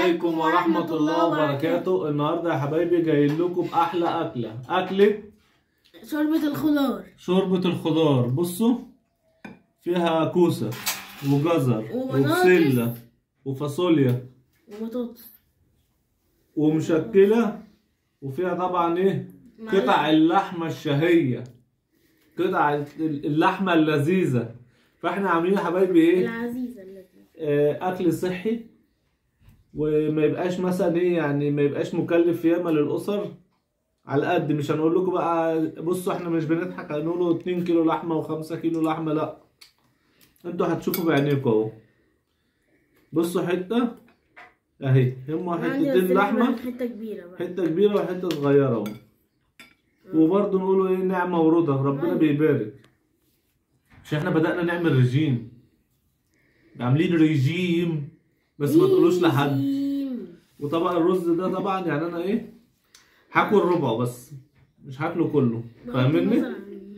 عليكم ورحمة الله وبركاته النهاردة يا حبايبي جايين لكم بأحلى أكلة أكلة شوربة الخضار شوربة الخضار بصوا فيها كوسة وجزر وبطاطس. وبسلة وفاصوليا وبطاطس ومشكلة وفيها طبعا ايه معلقة. قطع اللحمة الشهية قطع اللحمة اللذيذة فاحنا عاملين يا حبايبي ايه العزيزة التي آه، اكل صحي وما يبقاش مثلا ايه يعني ما يبقاش مكلف ياما للاسر على قد مش هنقول لكم بقى بصوا احنا مش بنضحك هنقولوا 2 كيلو لحمه و5 كيلو لحمه لا انتوا هتشوفوا بعينيكم اهو بصوا حته اهي هما حتتين لحمه حتة كبيرة بقى حته كبيره وحته صغيره اهو وبرضه نقولوا ايه نعمه ورضا ربنا بيبارك مش احنا بدأنا نعمل رجيم عاملين رجيم بس ما تقولوش لحد رجيم. وطبق الرز ده طبعا يعني انا ايه هاكل ربعه بس مش هاكله كله فاهمني مثلاً.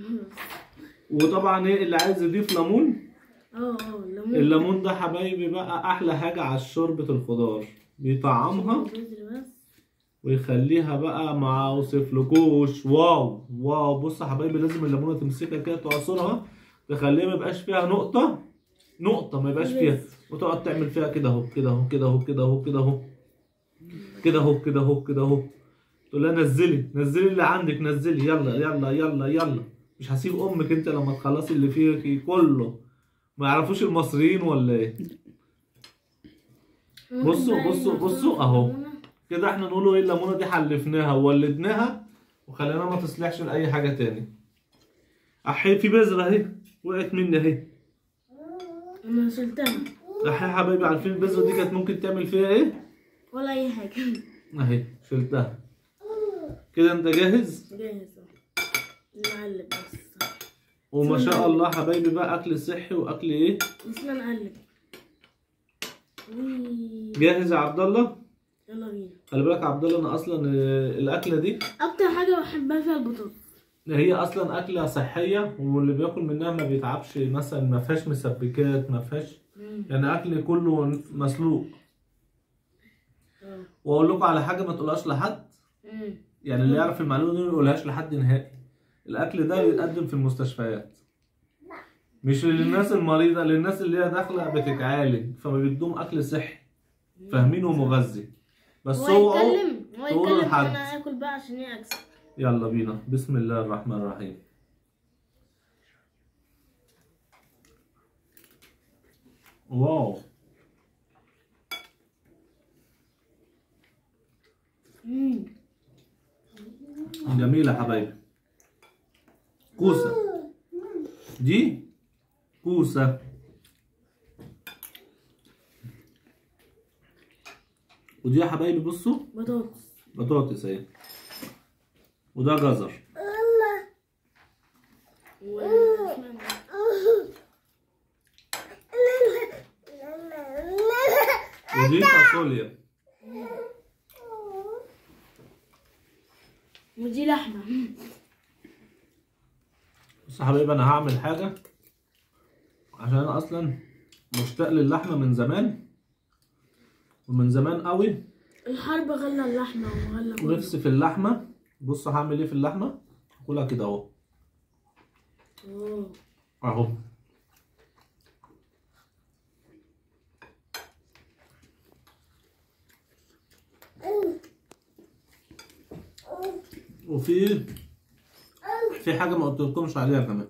وطبعا ايه اللي عايز يضيف ليمون اه اه الليمون الليمون ده حبايبي بقى احلى حاجه على شوربه الخضار بيطعمها بس ويخليها بقى ما اوصفلكوش واو واو بص يا حبايبي لازم الليمونه تمسكها كده تعصرها تخليها ما يبقاش فيها نقطه نقطه ما يبقاش فيها وتقعد تعمل فيها كده اهو كده اهو كده اهو كده اهو كده اهو كده اهو كده اهو كده اهو تقول لها نزلي نزلي اللي عندك نزلي يلا يلا يلا يلا مش هسيب امك انت لما تخلصي اللي فيكي كله ما يعرفوش المصريين ولا ايه بصوا بصوا بصوا اهو كده احنا نقولوا ايه الليمونه دي حلفناها وولدناها وخلينا ما تصلحش لاي حاجه تاني احي في بذره اهي وقعت مني اهي انا شلتها احي يا حبايبي عارفين البذره دي كانت ممكن تعمل فيها ايه ولا اي حاجة اهي شلتها كده انت جاهز جاهزة نقلب بس وما شاء الله حبايبي بقى اكل صحي واكل ايه بس نقلب وي. جاهز يا عبد الله يلا بينا خلي بالك يا عبد الله انا اصلا آه، الاكله دي اكتر حاجة بحبها فيها البطاطس هي اصلا اكله صحيه واللي بياكل منها ما بيتعبش مثلا ما فيهاش مسبكات ما فيهاش مم. يعني اكل كله مسلوق اه. واقول لكم على حاجه ما تقولهاش لحد مم. يعني اللي يعرف المعلومه دي ما يقولهاش لحد نهائي الاكل ده بيتقدم في المستشفيات مش للناس المريضه للناس اللي هي داخله بتتعالج فبيدوم اكل صحي فاهمين ومغذي بس هو هو يتكلم هو تقولوا يتكلم لحد. وانا اكل بقى عشان ايه اكسب يلا بينا بسم الله الرحمن الرحيم واو مم. جميلة يا حبايبي كوسة دي كوسة ودي يا حبايبي بصوا بطاطس بطاطس اهي وده جزر و... اسمها ودي فاصوليا ودي لحمة بص يا حبايبي انا هعمل حاجة عشان انا اصلا مشتاق للحمة من زمان ومن زمان قوي الحرب غلى اللحمة وغلى كله ونفسي في اللحمة بص هعمل ايه في اللحمة هاكلها كده اهو أوه. اهو وفي في حاجة ما قلتلكمش عليها كمان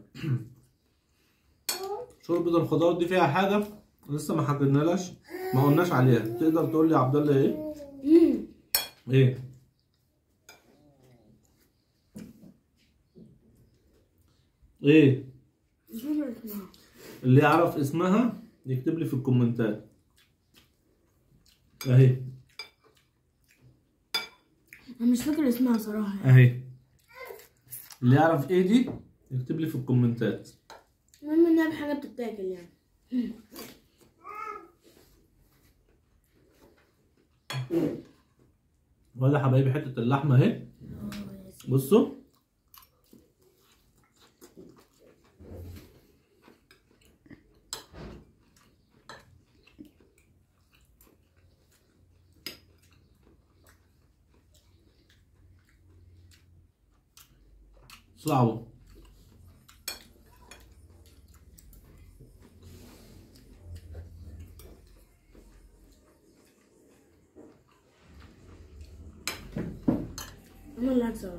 شوربة الخضار دي فيها حاجة لسه ما حكينالاش ما قلناش عليها تقدر تقول لي يا عبد الله ايه؟ مم. ايه؟ ايه؟ مش فاكرة اسمها. اللي يعرف اسمها يكتب لي في الكومنتات اهي انا مش فاكر اسمها صراحة اهي اللي يعرف ايه دي يكتب لي في الكومنتات المهم انها بحاجة بتتاكل يعني ولا حبايبي حتة اللحمة اهي بصوا صعبة انا اللي هكسب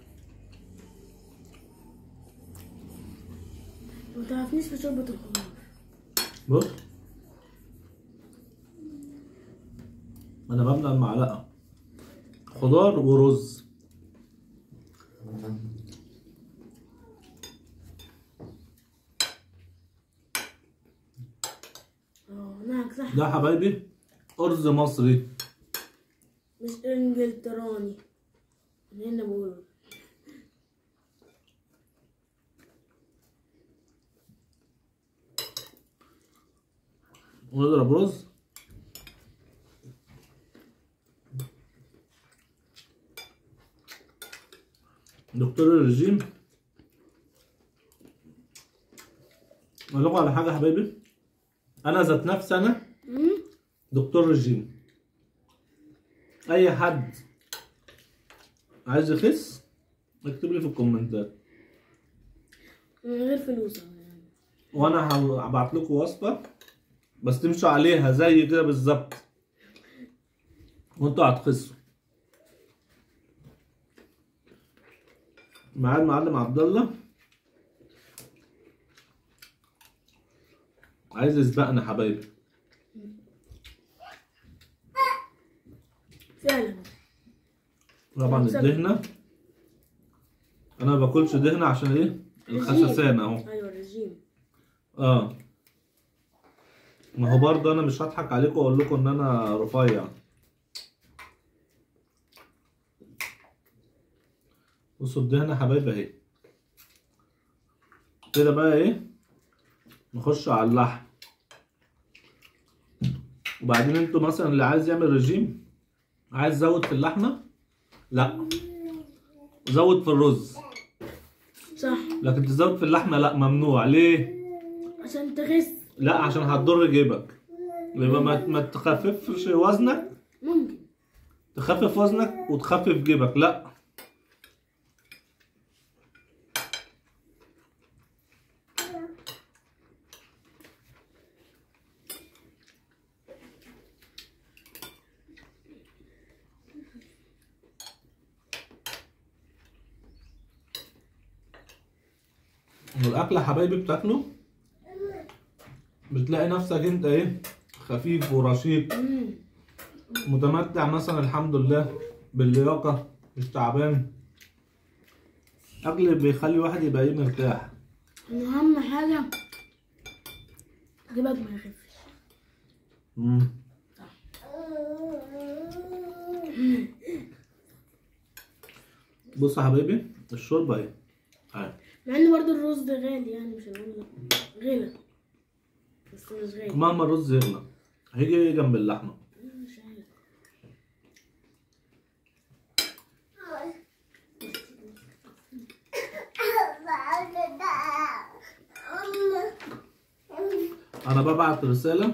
ما تعرفنيش في شوربة الخضار بص انا بملى المعلقة خضار ورز اه انا هكسح ده حبايبي أرز مصري مش انجلتراني انا هنا بقول ونضرب رز دكتور الرجيم اقول لكم على حاجه يا حبايبي انا ذات نفسي انا مم؟ دكتور رجيم اي حد عايز يخس اكتب لي في الكومنتات من غير فلوس يعني وانا هبعت لكم وصفه بس تمشوا عليها زي كده بالظبط وانتوا هتخسوا معايا المعلم عبد الله عايز يسبقنا حبايبي فعلا طبعا الدهنه انا ما باكلش دهنه عشان ايه الخسسان اهو ايوه الرجيم اه ما هو برضه انا مش هضحك عليكم واقول لكم ان انا رفيع بصوا الدهنة يا حبايبي اهي كده بقى ايه نخش على اللحم وبعدين انتوا مثلا اللي عايز يعمل رجيم عايز زود في اللحمة لا زود في الرز صح لكن تزود في اللحمة لا ممنوع ليه؟ عشان تخس لا عشان هتضر جيبك يبقى ما ما تخففش وزنك ممكن تخفف وزنك وتخفف جيبك لا والاكل يا حبايبي بتاكله بتلاقي نفسك انت ايه خفيف ورشيق مم. متمتع مثلا الحمد لله باللياقة مش تعبان أكل بيخلي الواحد يبقى إيه مرتاح اهم حاجة جيبك ما يخفش مم. بص يا حبايبي الشوربة اهي اهي مع ان برضو الرز ده غالي يعني مش هنقول لك غلا بس مش غالي مهما الرز يغلى هيجي جنب اللحمة مش عارف أنا ببعت رسالة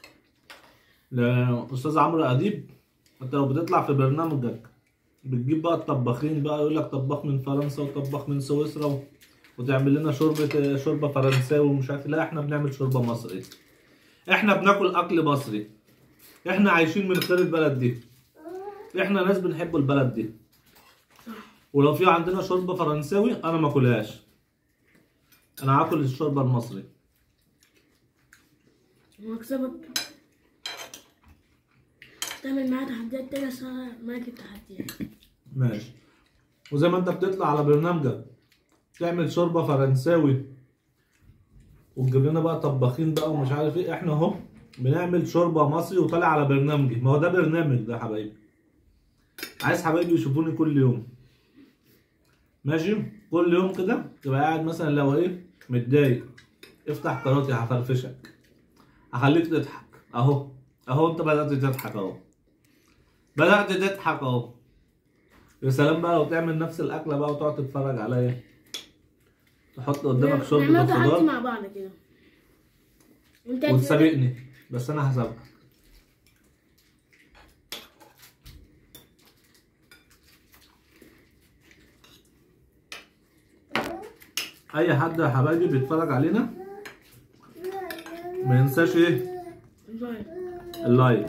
لأستاذ عمرو أديب أنت لو بتطلع في برنامجك بتجيب بقى الطباخين بقى يقول لك طباخ من فرنسا وطباخ من سويسرا و... وتعمل لنا شوربة شوربة فرنساوي ومش عارف لا احنا بنعمل شوربة مصري احنا بناكل أكل مصري احنا عايشين من خير البلد دي احنا ناس بنحب البلد دي ولو في عندنا شوربة فرنساوي انا ما اكلهاش انا هاكل الشوربة المصري ومكسبك تعمل معايا تحديات تانية عشان أنا ملك التحديات ماشي وزي ما انت بتطلع على برنامجك تعمل شوربة فرنساوي وتجيب لنا بقى طباخين بقى ومش عارف ايه احنا اهو بنعمل شوربة مصري وطالع على برنامجي ما هو ده برنامج ده يا حبايبي عايز حبايبي يشوفوني كل يوم ماشي كل يوم كده تبقى قاعد مثلا لو ايه متضايق افتح قناتي هفرفشك هخليك تضحك اهو اهو انت بدأت تضحك اهو بدأت تضحك اهو يا سلام بقى لو تعمل نفس الاكله بقى وتقعد تتفرج عليا تحط قدامك شوربه نعمل تحدي الخضار مع بعض كده وانت وتسابقني بس انا هسابقك اي حد يا حبايبي بيتفرج علينا ما ينساش ايه باي اللايك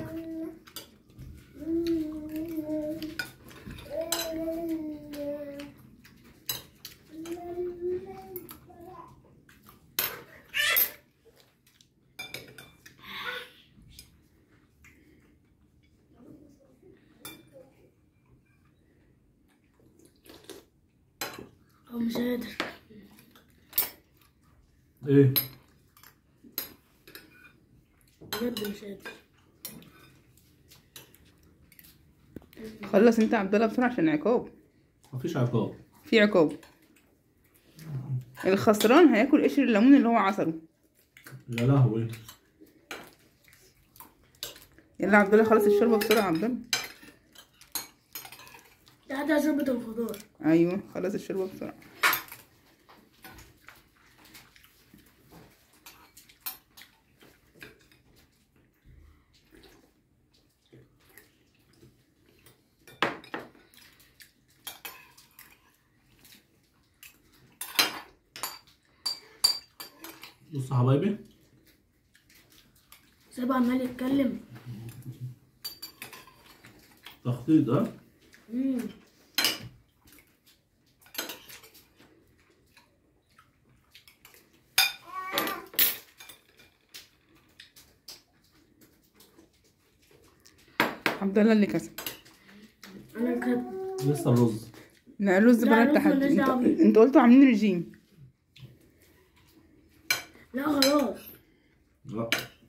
هو مش قادر ايه بجد مش قادر خلص انت يا عبد الله بسرعه عشان عقاب مفيش عقاب في عقاب الخسران هياكل قشر الليمون اللي هو عصره يا لهوي يلا يا عبد الله خلص الشوربه بسرعه يا عبد الله ده شوربة الخضار ايوه خلص الشوربه بسرعه بص يا حبايبي سيبه عمال يتكلم تخطيط ها مم. عبد الله اللي كسب انا كده لسه الرز لا الرز لا، بقى الرز التحدي مالناش انت دعوة بيه. انت قلتوا عاملين رجيم لا خلاص لا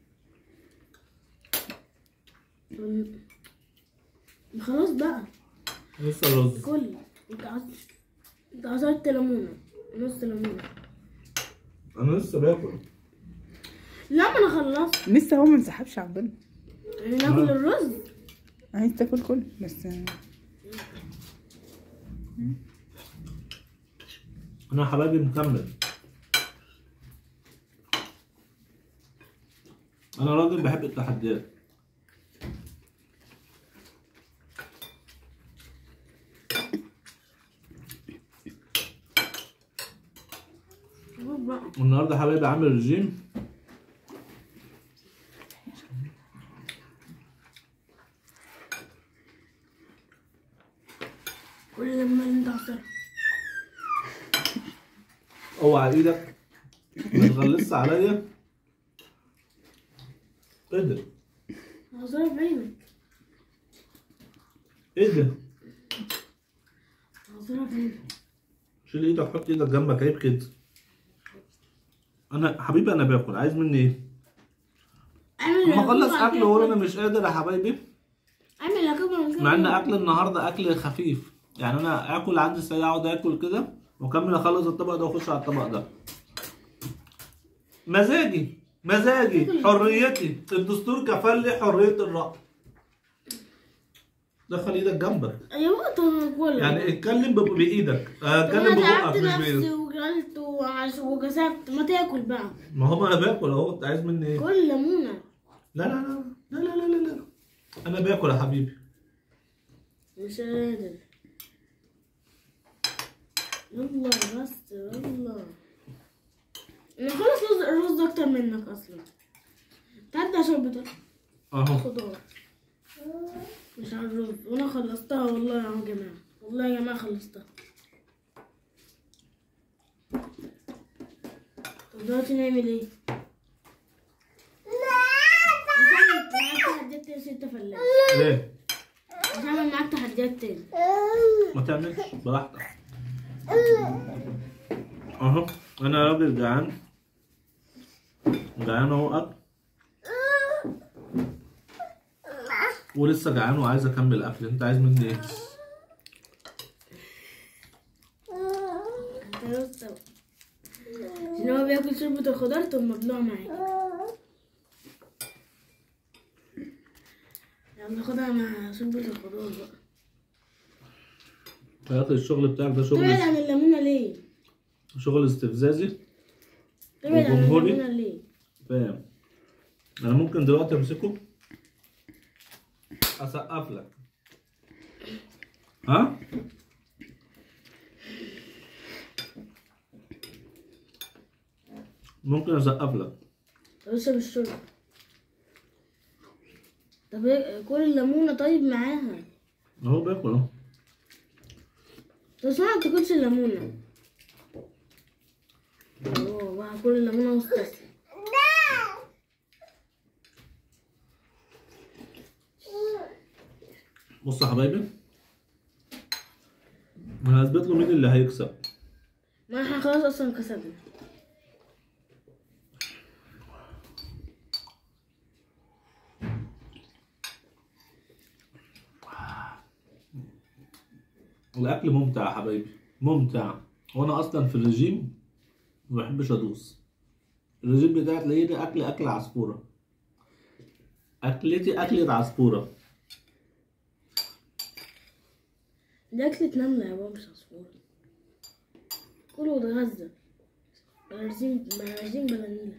مم. خلاص بقى لسه الرز كل انت عص- انت عصرت ليمونة نص ليمونة انا لسه باكل لا ما انا خلصت لسه هو ما انسحبش عبد الله يعني ناكل الرز عايز تاكل كل بس انا يا حبايبي مكمل انا راجل بحب التحديات خلاص بقى والنهارده يا حبايبي عامل رجيم كل الليمونة اللي انت عصرها اوعى ايدك ما تغلسش عليا ايه ده عصرها في عينك ايه ده عصرها في عينك شيل ايدك حط ايدك جنبك عيب كده انا حبيبي انا باكل عايز مني ايه اعمل اما اخلص الليمونة اكل واقول انا مش قادر يا حبايبي اعمل لكم مع ان اكل النهارده اكل خفيف يعني انا اكل عندي سريع اقعد اكل كده واكمل اخلص الطبق ده واخش على الطبق ده مزاجي مزاجي حريتي الدستور كفل لي حريه الراي دخل ايدك جنبك ايوه طب كل يعني اتكلم ب- بايدك آه، اتكلم انا ببقك تعبت مش نفسي بايدك وكلت وعش- وكسبت ما تاكل بقى ما هو انا باكل اهو انت عايز مني ايه كل ليمونة لا لا لا لا لا لا لا, لا. انا باكل يا حبيبي مش قادر يلا بس يلا انا خلص رز الرز اكتر منك اصلا تعدي عشان بتاع اهو خضار مش على الرز وانا خلصتها والله يا جماعه والله يا جماعه خلصتها طب دلوقتي نعمل ايه؟ مش هعمل معاك تحديات تاني ست فلاح ليه مش هعمل معاك تحديات تاني ما تعملش براحتك اهو انا راجل جعان جعان اهو اكل ولسه جعان وعايز اكمل اكل انت عايز مني ايه انت بص اهو. عشان هو بياكل شوربة الخضار تقوم مبلوع معاك يلا خدها مع شوربة الخضار بقى يا اخي الشغل بتاعك ده تبعد شغل عن الليمونة ليه؟ شغل استفزازي تبعد عن وجمهوري؟ الليمونة ليه؟ فاهم انا ممكن دلوقتي امسكه اسقف لك ها ممكن اسقف لك طب اشرب الشوربة طب إيه- كل الليمونة طيب معاها اهو باكل اهو طب اشمعنى ما بتاكلش الليمونة اوه بقى كل الليمونة واستسلم بص يا حبايبي انا هثبت له مين اللي هيكسب ما احنا خلاص اصلا كسبنا الاكل ممتع يا حبايبي ممتع وانا اصلا في الرجيم ما بحبش ادوس الرجيم بتاعي تلاقيه ده اكل اكل عصفوره اكلتي اكلة عصفوره دي أكلة نملة يا بابا مش عصفور كله واتغذى بلازين بلازين بلانيلا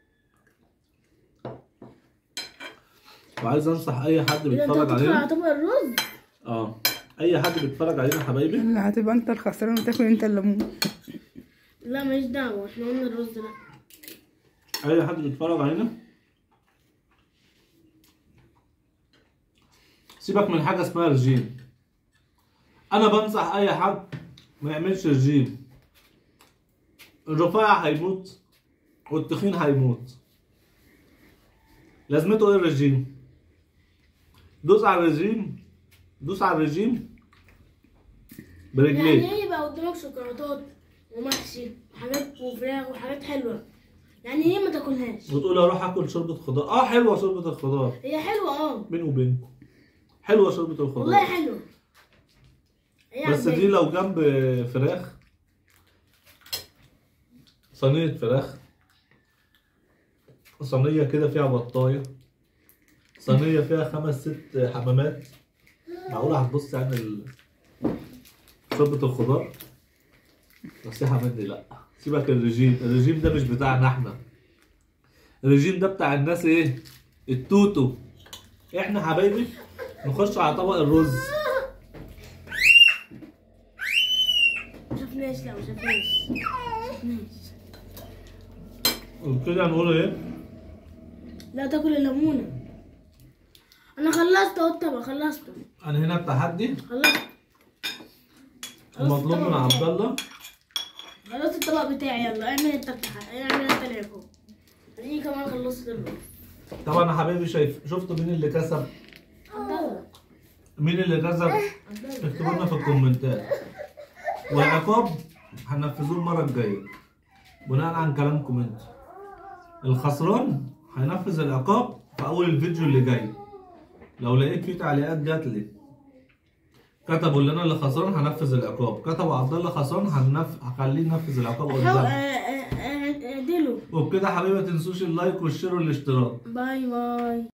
وعايز انصح اي حد إذا أنت بيتفرج هتدخل على علينا طبق الرز اه اي حد بيتفرج علينا يا حبايبي اللي هتبقى انت الخسران وتاكل انت الليمون لا ماليش دعوة احنا قلنا الرز لا اي حد بيتفرج علينا سيبك من حاجه اسمها رجيم انا بنصح اي حد ما يعملش رجيم الرفيع هيموت والتخين هيموت لازمته ايه الرجيم دوس على الرجيم دوس على الرجيم برجليك يعني ايه يبقى قدامك شوكولاتات ومحشي وحاجات وفراخ وحاجات حلوة يعني ايه ما تاكلهاش وتقول اروح اكل شوربه خضار اه حلوه شوربه الخضار هي حلوة اه بيني وبينكم حلوه شوربه الخضار والله حلوة هي بس عجباني. دي لو جنب فراخ صينية فراخ صينية كده فيها بطاية صينية فيها خمس ست حمامات معقولة هتبص يعني ال- شوربة الخضار نصيحة مني لأ سيبك الرجيم الرجيم ده مش بتاعنا احنا الرجيم ده بتاع الناس ايه التوتو احنا حبايبي نخش على طبق الرز ما شفناش لا ما شفناش ما شفناش وكده هنقول ايه لا تاكل الليمونة انا خلصت اهو الطبق خلصته انا هنا التحدي خلصت المطلوب من عبد الله خلصت الطبق بتاعي يلا اعمل انت التح- اعمل انت الاكل اديني كمان خلصت الرز طبعا يا حبايبي شايف شفتوا مين اللي كسب عبد الله مين اللي كسب عبد الله اكتبوا لنا في الكومنتات والعقاب هننفذوه المره الجايه بناء عن كلامكم انتوا الخسران هينفذ العقاب في اول الفيديو اللي جاي لو لقيت فيه تعليقات جات لي كتبوا اللي انا اللي خسران هنفذ العقاب كتبوا عبد الله خسران هنف... هخليه ينفذ العقاب حاول قدام اعدله وبكده يا حبايبي ما تنسوش اللايك والشير والاشتراك باي باي